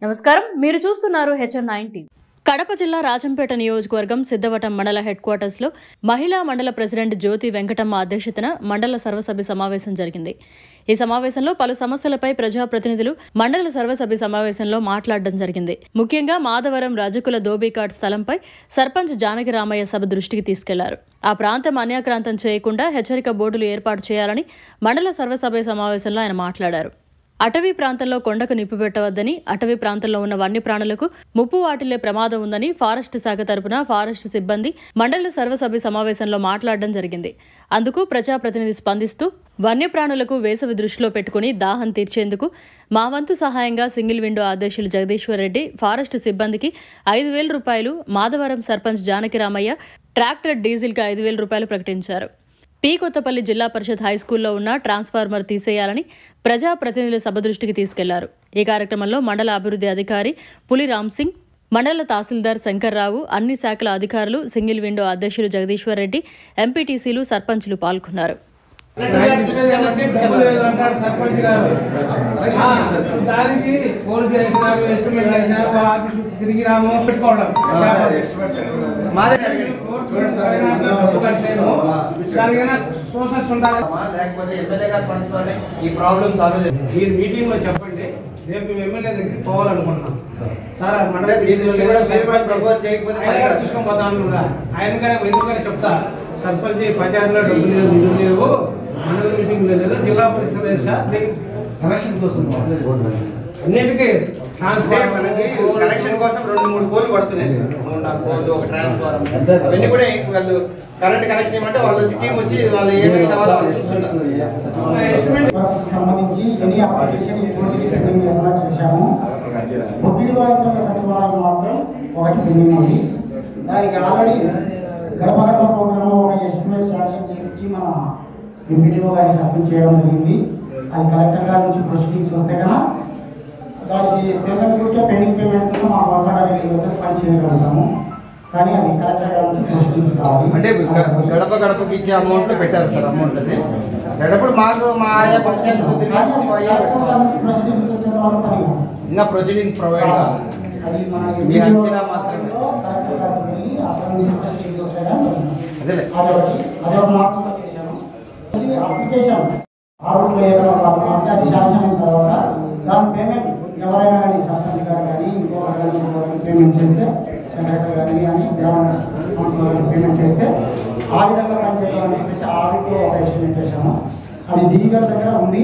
నమస్కారం మీరు చూస్తున్నారు హెచ్ఎన్ నైన్టీ కడప జిల్లా రాజంపేట నియోజకవర్గం సిద్ధవటం మండల హెడ్ క్వార్టర్స్ లో మహిళా మండల ప్రెసిడెంట్ జ్యోతి వెంకటమ్మ అధ్యక్షతన మండల సర్వసభ్య సమావేశం జరిగింది ఈ సమావేశంలో పలు సమస్యలపై ప్రజాప్రతినిధులు మండల సర్వసభ్య సమావేశంలో మాట్లాడడం జరిగింది ముఖ్యంగా మాధవరం రాజకుల దోబీఘాట్ స్థలంపై సర్పంచ్ జానకి రామయ్య సభ దృష్టికి తీసుకెళ్లారు ఆ ప్రాంతం అన్యాక్రాంతం చేయకుండా హెచ్చరిక బోర్డులు ఏర్పాటు చేయాలని మండల సర్వసభ్య సమావేశంలో ఆయన మాట్లాడారు అటవీ ప్రాంతంలో కొండకు నిప్పు పెట్టవద్దని అటవీ ప్రాంతంలో ఉన్న వన్యప్రాణులకు ముప్పు వాటిల్లే ప్రమాదం ఉందని ఫారెస్ట్ శాఖ తరపున ఫారెస్ట్ సిబ్బంది మండల సర్వసభ్య సమావేశంలో మాట్లాడడం జరిగింది అందుకు ప్రజాప్రతినిధి స్పందిస్తూ వన్యప్రాణులకు వేసవి దృష్టిలో పెట్టుకుని దాహం తీర్చేందుకు మా వంతు సహాయంగా సింగిల్ విండో అధ్యక్షులు జగదీశ్వర్ రెడ్డి ఫారెస్ట్ సిబ్బందికి ఐదు వేల రూపాయలు మాధవరం సర్పంచ్ జానకి రామయ్య ట్రాక్టర్ డీజిల్కి ఐదు వేల రూపాయలు ప్రకటించారు పి కొత్తపల్లి జిల్లా పరిషత్ హైస్కూల్లో ఉన్న ట్రాన్స్ఫార్మర్ తీసేయాలని ప్రజా ప్రతినిధుల సభ దృష్టికి తీసుకెళ్లారు ఈ కార్యక్రమంలో మండల అభివృద్ధి అధికారి పులి రామ్ సింగ్ మండల తహసీల్దార్ శంకర్రావు అన్ని శాఖల అధికారులు సింగిల్ విండో అధ్యక్షులు జగదీశ్వర్ రెడ్డి ఎంపీటీసీలు సర్పంచులు పాల్గొన్నారు సర్పంచ్ గారు ఆ, దానికి పోలీసు చేసినారు ఎస్టిమేట్ చేసినారు ఆ ఆఫీసు తిరిగి రాము పెట్టుకోవడం దానికైనా ప్రాసెస్ ఉండాలి లేకపోతే ఎమ్మెల్యే గారి ఫండ్స్ తోనే ఈ ప్రాబ్లం సాల్వ్ చేయాలి మీరు మీటింగ్ లో చెప్పండి రేపు మేము ఎమ్మెల్యే దగ్గరికి పోవాలనుకుంటున్నాం సార్ ఆ మండల రేపు ఇది మీరు కూడా- మీరు కూడా propose చేయకపోతే ఆయన గారు తీసుకొని పోతాను కూడా ఆయన కూడా ఎందుకని చెప్తా సర్పంచ్ పంచాయతీలో డబ్బులు లేవు నిధులు లేవు మండల మీటింగ్ లేదు జిల్లా పరిషత్ లేదు సార్ దీనికి కలెక్షన్ కోసం అన్నిటికీ అంటే మనకి కనెక్షన్ కోసం రెండు మూడు పోలు పడుతున్నాయి మూడు నాలుగు పోలు ఒక ట్రాన్స్ఫార్మర్ అవన్నీ కూడా వాళ్ళు కరెంట్ కనెక్షన్ ఇవ్వమంటే వాళ్ళు వచ్చి టీం వచ్చి వాళ్ళు ఏమేమి కావాలో వాళ్ళు చూస్తున్నారు ఎస్టిమేట్ వర్క్స్ సంబంధించి ఎనీ అప్లికేషన్ ఎటువంటి పెండింగ్ లేకుండా చేశాము బొగ్గిడి వారిపల్ల సచివాలయం మాత్రం ఒకటి పెండింగ్ ఉంది దానికి ఆల్రెడీ గడప గడప ప్రోగ్రామ్ ఒక ఎస్టిమేట్ శాంక్షన్ చేయించి మన ఎంపీడీఓ గారికి సబ్మిట్ చేయడం జరిగింది అది కలెక్టర్ గారి నుంచి ప్రొసీడింగ్స్ వస్తే కదా దానికి పేమెంట్ ఉంటే పెండింగ్ పేమెంట్ మా వర్క్ పని చేయగలుగుతాము కానీ అది కలెక్టర్ గారి నుంచి ప్రొసీడింగ్స్ కావాలి అంటే గ- గడప గడపకి ఇచ్చే అమౌంట్ లో పెట్టారు సార్ అమౌంట్ అది గడపడు మాకు మా ఆయా పంచాయతీ బుద్ధిగా కానీ అది మా ఆయా కలెక్టర్ గారి నుంచి ప్రొసీడింగ్స్ వచ్చేంత వరకు పని కాదు. ఇంకా ప్రొసీడింగ్ ప్రొవైడ్ కావాలి అది మన మీ అంచనా మాత్రమే. కలెక్టర్ గారికి వెళ్ళి అక్కడ నుంచి ప్రొసీడింగ్స్ వస్తాయి కానీ అదేలే అదొకటి అదొక మార్పులో చేశాను ఇది అప్లికేషన్ ఆరోగ్య ఏదైనా కావాలి అంటే అది శాంక్షన్ అయిన తర్వాత దాని పేమెంట్ ఎవరైనా కానీ సర్పంచ్ గారు కానీ ఇంకో పేమెంట్ చేస్తే సెక్రటరీ గారిని కానీ గ్రామ కౌన్సిలర్ గారికి పేమెంట్ చేస్తే ఆ విధంగా పనిచేయాలని చెప్పేసి ఆడిట్లో ఒక ఎస్టిమేట్ చేశాము అది డీ గారి దగ్గర ఉంది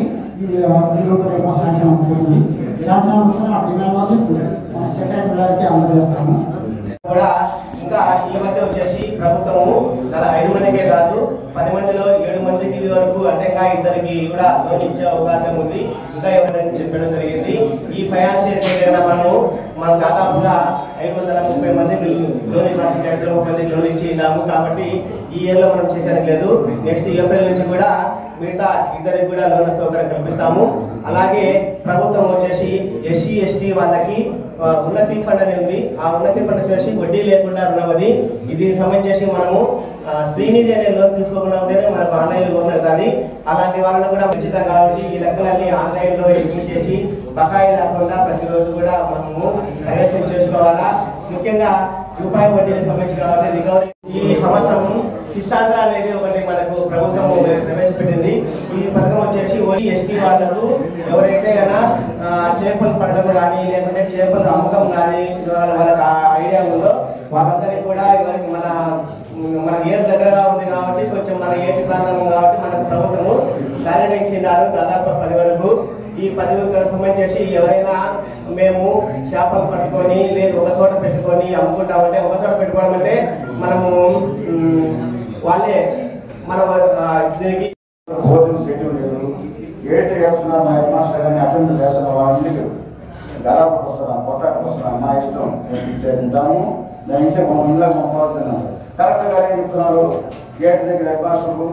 రేపు శాంక్షన్ అవుతుంది శాంక్షన్ అవుతుంది ఆ డిమాండ్ నోటీస్ సెక్రటరీ గారికి అందజేస్తాము కూడా ఇంకా ఈ మధ్య వచ్చేసి ప్రభుత్వము చాలా ఐదు మందికే కాదు పది మందిలో ఏడు మందికి వరకు అంటే ఇంకా ఇద్దరికి కూడా లోన్ ఇచ్చే అవకాశం ఉంది ఇంకా ఎవరైనా చెప్పడం జరిగింది ఈ ఫైనాన్షియల్ ఇయర్ మనము మనం దాదాపుగా ఐదు వందల ముప్పై మంది లోన్ ఇవ్వాల్సిన ఐదు వందల ముప్పై మందికి లోన్ ఇచ్చి ఉన్నాము కాబట్టి ఈ ఇయర్ లో మనం చేయడానికి లేదు నెక్స్ట్ ఏప్రిల్ నుంచి కూడా మిగతా ఇద్దరికి కూడా లోన్ సౌకర్యం కల్పిస్తాము అలాగే ప్రభుత్వం వచ్చేసి ఎస్సీ ఎస్టీ వాళ్ళకి ఆ, ఉన్నతి ఫండ్ అనేది ఉంది ఆ ఉన్నతి ఫండ్ వచ్చేసి వడ్డీ లేకుండా రుణం అది ఇది సంబంధించి మనము ఆ, శ్రీనిధి అనే లోన్ తీసుకోకుండా ఉంటేనే మనకు ఆన్లైన్ లోన్ అవుతుంది అలాంటి వాళ్ళని కూడా ఉచితం కాబట్టి ఈ లెక్కలన్నీ ఆన్లైన్ లో ఎంట్రీ చేసి బకాయి లేకుండా ప్రతిరోజు కూడా మనము కరెక్షన్ చేసుకోవాలా ముఖ్యంగా రూపాయి వడ్డీకి సంబంధించి కాబట్టి రికవరీ ఈ సంవత్సరం కిసాంధ్ర అనేది ఒకటి మనకు ప్రభుత్వం ప్రవేశపెట్టింది ఈ పథకం వచ్చేసి ఓన్లీ ఎస్టీ వాళ్ళకు ఎవరైతే గన ఆ, చేపలు పట్టడం కానీ లేకుంటే చేపల అమ్మకం కానీ వాళ్ళ- వాళ్ళకి ఆ ఐడియా ఉందో వాళ్ళందరికీ కూడా ఎవరికి మన మన ఏరు దగ్గరగా ఉంది కాబట్టి కొంచెం మన ఏటి ప్రాంతం కాబట్టి మనకు ప్రభుత్వము టార్గెట్ ఇచ్చినారు దాదాపు పది వరకు ఈ పది వరకు సంబంధించేసి ఎవరైనా మేము చేపలు పట్టుకొని లేదు ఒక చోట పెట్టుకొని అమ్ముకుంటామంటే ఒక చోట పెట్టుకోవడం అంటే మనము మ్, వాళ్ళే మన ఆ, దీనికి భోజనం షెడ్యూల్ లేదు గేట్ వేస్తున్నారు మా హెడ్ మాస్టర్ కానీ అటెండ్ చేస్తున్న వాళ్ళని గరాపకు వస్తున్నాం కొట్టాకు వస్తున్నాం మా ఇష్టం మేము తింటాము దాని ఇంటే మా ఇంట్లో పంపాల్సిన కరెక్ట్ గారు ఏం చెప్తున్నారు గేట్ దగ్గర హెడ్ మాస్టర్కు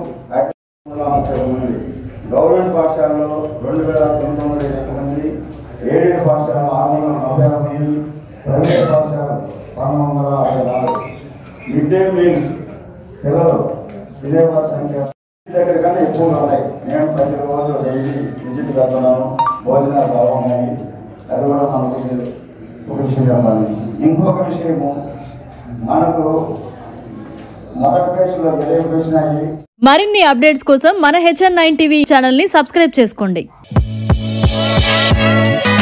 ఉంది గవర్నమెంట్ పాఠశాలలో రెండు వేల తొమ్మిది వందల ఇరవై మంది ఏడేడు పాఠశాలలో ఆరు వందల నలభై ఆరు మంది ప్రైవేట్ పాఠశాల పన్నెండు వందల అరవై నాలుగు మిడ్ డే మీల్స్ పిల్లలు విజయవాడ సంఖ్య ఇంటి దగ్గర కన్నా ఎక్కువగా ఉన్నాయి నేను ప్రతి రోజు డైలీ విజిట్ వెళ్తున్నాను భోజనాలు బాగున్నాయి అది కూడా మనకు విషయం చెప్పాలి ఇంకొక విషయము మనకు మొదటి పేజీలో ఇరవై పేజీలు అయ్యి మరిన్ని అప్డేట్స్ కోసం మన హెచ్ఎన్ నైన్ టీవీ ఛానల్ని సబ్స్క్రైబ్ చేసుకోండి